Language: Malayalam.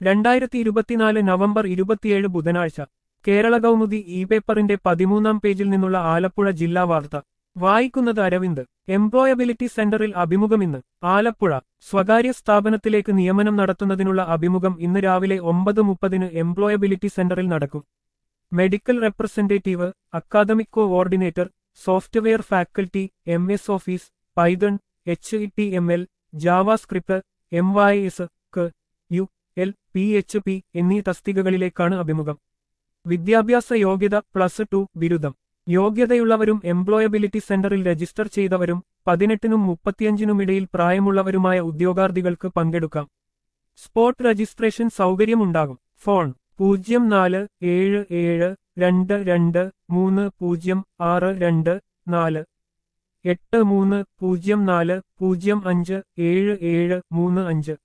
രണ്ടായിരത്തി ഇരുപത്തിനാല് നവംബർ ഇരുപത്തിയേഴ് ബുധനാഴ്ച കേരള കൗമുദി ഇ പേപ്പറിന്റെ പതിമൂന്നാം പേജിൽ നിന്നുള്ള ആലപ്പുഴ ജില്ലാ വാർത്ത വായിക്കുന്നത് അരവിന്ദ് എംപ്ലോയബിലിറ്റി സെന്ററിൽ അഭിമുഖം ഇന്ന് ആലപ്പുഴ സ്വകാര്യ സ്ഥാപനത്തിലേക്ക് നിയമനം നടത്തുന്നതിനുള്ള അഭിമുഖം ഇന്ന് രാവിലെ ഒമ്പത് മുപ്പതിന് എംപ്ലോയബിലിറ്റി സെന്ററിൽ നടക്കും medical representative academic coordinator software faculty M S office Python H E T M L JavaScript M Y S Q U L P H P എന്നീ തസ്തികകളിലേക്കാണ് അഭിമുഖം വിദ്യാഭ്യാസ യോഗ്യത പ്ലസ് ടു ബിരുദം യോഗ്യതയുള്ളവരും എംപ്ലോയബിലിറ്റി സെന്ററിൽ രജിസ്റ്റർ ചെയ്തവരും പതിനെട്ടിനും മുപ്പത്തിയഞ്ചിനുമിടയിൽ പ്രായമുള്ളവരുമായ ഉദ്യോഗാർത്ഥികൾക്ക് പങ്കെടുക്കാം സ്പോട്ട് രജിസ്ട്രേഷൻ സൗകര്യമുണ്ടാകും ഫോൺ പൂജ്യം നാല് ഏഴ് ഏഴ് രണ്ട് രണ്ട് മൂന്ന് പൂജ്യം ആറ് രണ്ട് നാല് എട്ട് മൂന്ന് പൂജ്യം നാല് പൂജ്യം അഞ്ച് ഏഴ് ഏഴ് മൂന്ന് അഞ്ച്